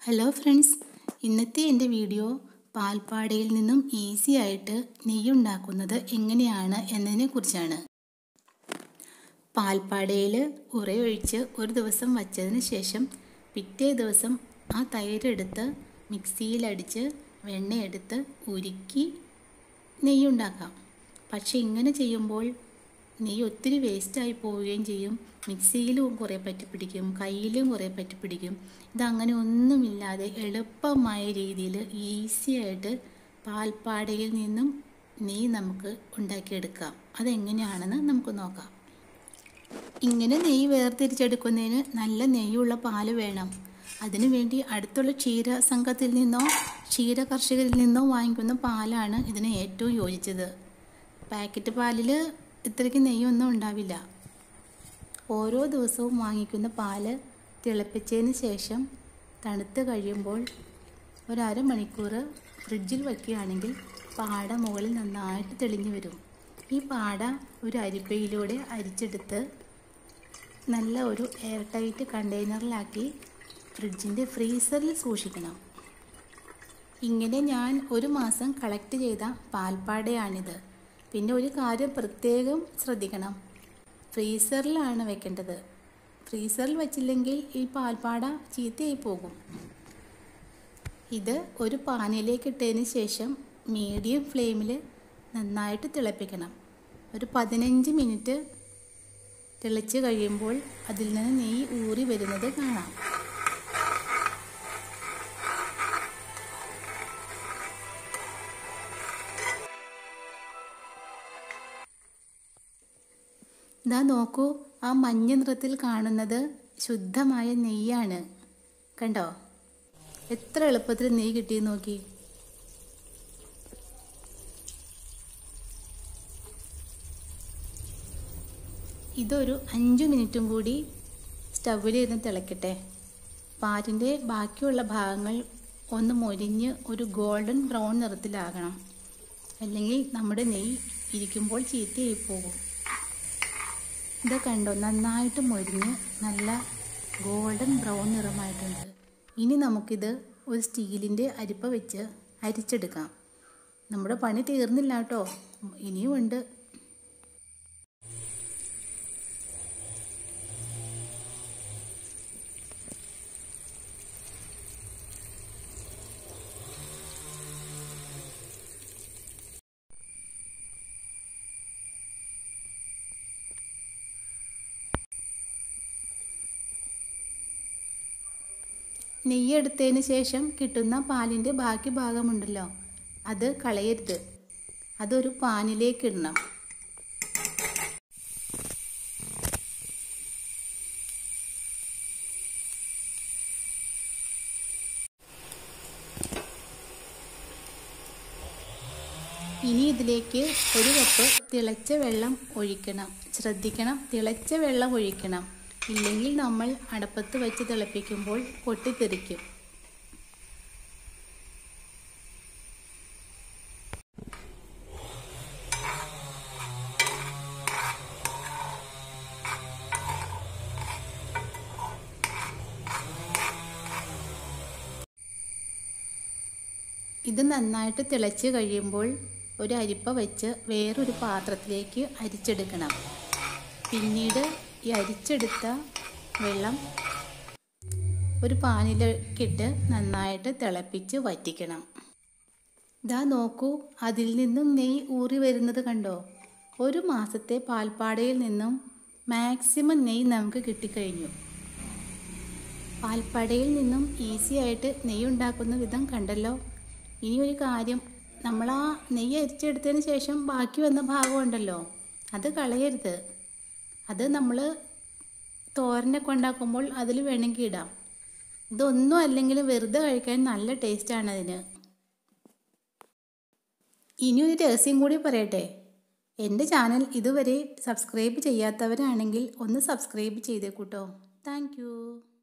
hello friends ഇന്നത്തെ എൻ്റെ video പാൽപ്പാടയിൽ നിന്നും ഈസി ആയിട്ട് നെയ്യ് ഉണ്ടാക്കുന്നത് എങ്ങനെയാണ് എന്നതിനെക്കുറിച്ചാണ് പാൽപ്പാടയിൽ ഉറയൊഴിച്ച് ഒരു ദിവസം വച്ചതിന് ശേഷം പിറ്റേ ദിവസം ആ തൈരെടുത്ത് മിക്സിയിലടിച്ച് വെണ്ണയെടുത്ത് ഉരുക്കി നെയ്യുണ്ടാക്കാം പക്ഷേ ഇങ്ങനെ ചെയ്യുമ്പോൾ നെയ്യ് ഒത്തിരി വേസ്റ്റായി പോവുകയും ചെയ്യും മിക്സിയിലും കുറേ പറ്റിപ്പിടിക്കും കയ്യിലും കുറേ പറ്റിപ്പിടിക്കും ഇതങ്ങനെ ഒന്നുമില്ലാതെ എളുപ്പമായ രീതിയിൽ ഈസി ആയിട്ട് പാൽപ്പാടയിൽ നിന്നും നെയ്യ് നമുക്ക് ഉണ്ടാക്കിയെടുക്കാം അതെങ്ങനെയാണെന്ന് നമുക്ക് നോക്കാം ഇങ്ങനെ നെയ്യ് വേർതിരിച്ചെടുക്കുന്നതിന് നല്ല നെയ്യുള്ള പാല് വേണം അതിനുവേണ്ടി അടുത്തുള്ള ക്ഷീര സംഘത്തിൽ നിന്നോ ക്ഷീര കർഷകരിൽ നിന്നോ വാങ്ങിക്കുന്ന പാലാണ് ഇതിന് ഏറ്റവും യോജിച്ചത് പാക്കറ്റ് പാലിൽ ഇത്രയ്ക്ക് നെയ്യൊന്നും ഉണ്ടാവില്ല ഓരോ ദിവസവും വാങ്ങിക്കുന്ന പാല് തിളപ്പിച്ചതിന് ശേഷം തണുത്ത് കഴിയുമ്പോൾ ഒരു അരമണിക്കൂർ ഫ്രിഡ്ജിൽ വയ്ക്കുകയാണെങ്കിൽ പാട മുകളിൽ നന്നായിട്ട് തെളിഞ്ഞു വരും ഈ പാട ഒരു അരിപ്പയിലൂടെ അരിച്ചെടുത്ത് നല്ല ഒരു എയർ ടൈറ്റ് കണ്ടെയ്നറിലാക്കി ഫ്രിഡ്ജിൻ്റെ ഫ്രീസറിൽ സൂക്ഷിക്കണം ഇങ്ങനെ ഞാൻ ഒരു മാസം കളക്ട് ചെയ്ത പാൽപ്പാടയാണിത് പിന്നെ ഒരു കാര്യം പ്രത്യേകം ശ്രദ്ധിക്കണം ഫ്രീസറിലാണ് വെക്കേണ്ടത് ഫ്രീസറിൽ വെച്ചില്ലെങ്കിൽ ഈ പാൽപ്പാട ചീത്തയായി പോകും ഇത് ഒരു പാനിലേക്ക് ഇട്ടതിന് ശേഷം മീഡിയം ഫ്ലെയിമിൽ നന്നായിട്ട് തിളപ്പിക്കണം ഒരു പതിനഞ്ച് മിനിറ്റ് തിളച്ച് കഴിയുമ്പോൾ അതിൽ നിന്ന് നെയ്യ് ഊറി വരുന്നത് കാണാം ഇതാ നോക്കൂ ആ മഞ്ഞ നിറത്തിൽ കാണുന്നത് ശുദ്ധമായ നെയ്യാണ് കണ്ടോ എത്ര എളുപ്പത്തിൽ നെയ്യ് കിട്ടി നോക്കി ഇതൊരു അഞ്ച് മിനിറ്റും കൂടി സ്റ്റൗവിലിരുന്ന് തിളക്കട്ടെ പാലിൻ്റെ ബാക്കിയുള്ള ഭാഗങ്ങൾ ഒന്ന് മൊരിഞ്ഞ് ഒരു ഗോൾഡൻ ബ്രൗൺ നിറത്തിലാകണം അല്ലെങ്കിൽ നമ്മുടെ നെയ്യ് ഇരിക്കുമ്പോൾ ചീത്തയായി പോകും ഇത് കണ്ടോ നന്നായിട്ട് മൊരിഞ്ഞ് നല്ല ഗോൾഡൻ ബ്രൗൺ നിറമായിട്ടുണ്ട് ഇനി നമുക്കിത് ഒരു സ്റ്റീലിൻ്റെ അരിപ്പ വെച്ച് അരിച്ചെടുക്കാം നമ്മുടെ പണി തീർന്നില്ല കേട്ടോ ഇനിയും ഉണ്ട് നെയ്യെടുത്തതിന് ശേഷം കിട്ടുന്ന പാലിൻ്റെ ബാക്കി ഭാഗമുണ്ടല്ലോ അത് കളയരുത് അതൊരു പാനിലേക്ക് ഇടണം ഇനി ഇതിലേക്ക് ഒരു കപ്പ് തിളച്ച വെള്ളം ഒഴിക്കണം ശ്രദ്ധിക്കണം തിളച്ച വെള്ളം ഒഴിക്കണം ഇല്ലെങ്കിൽ നമ്മൾ അടപ്പത്ത് വെച്ച് തിളപ്പിക്കുമ്പോൾ പൊട്ടിത്തെറിക്കും ഇത് നന്നായിട്ട് തിളച്ച് കഴിയുമ്പോൾ ഒരു അരിപ്പ വെച്ച് വേറൊരു പാത്രത്തിലേക്ക് അരിച്ചെടുക്കണം പിന്നീട് ഈ അരിച്ചെടുത്ത വെള്ളം ഒരു പാനിലേക്കിട്ട് നന്നായിട്ട് തിളപ്പിച്ച് വറ്റിക്കണം ഇതാ നോക്കൂ അതിൽ നിന്നും നെയ്യ് ഊറി വരുന്നത് കണ്ടോ ഒരു മാസത്തെ പാൽപ്പാടയിൽ നിന്നും മാക്സിമം നെയ്യ് നമുക്ക് കിട്ടിക്കഴിഞ്ഞു പാൽപ്പാടയിൽ നിന്നും ഈസി ആയിട്ട് നെയ്യ് ഉണ്ടാക്കുന്ന വിധം കണ്ടല്ലോ ഇനി ഒരു കാര്യം നമ്മൾ ആ നെയ്യ് അരിച്ചെടുത്തതിന് ശേഷം ബാക്കി വന്ന ഭാഗമുണ്ടല്ലോ അത് കളയരുത് അത് നമ്മൾ തോരനൊക്കെ ഉണ്ടാക്കുമ്പോൾ അതിൽ വേണമെങ്കിൽ ഇടാം ഇതൊന്നും അല്ലെങ്കിൽ വെറുതെ കഴിക്കാൻ നല്ല ടേസ്റ്റാണ് അതിന് ഇനി ഒരു രഹസ്യം കൂടി പറയട്ടെ എൻ്റെ ചാനൽ ഇതുവരെ സബ്സ്ക്രൈബ് ചെയ്യാത്തവരാണെങ്കിൽ ഒന്ന് സബ്സ്ക്രൈബ് ചെയ്തേക്കൂട്ടോ താങ്ക്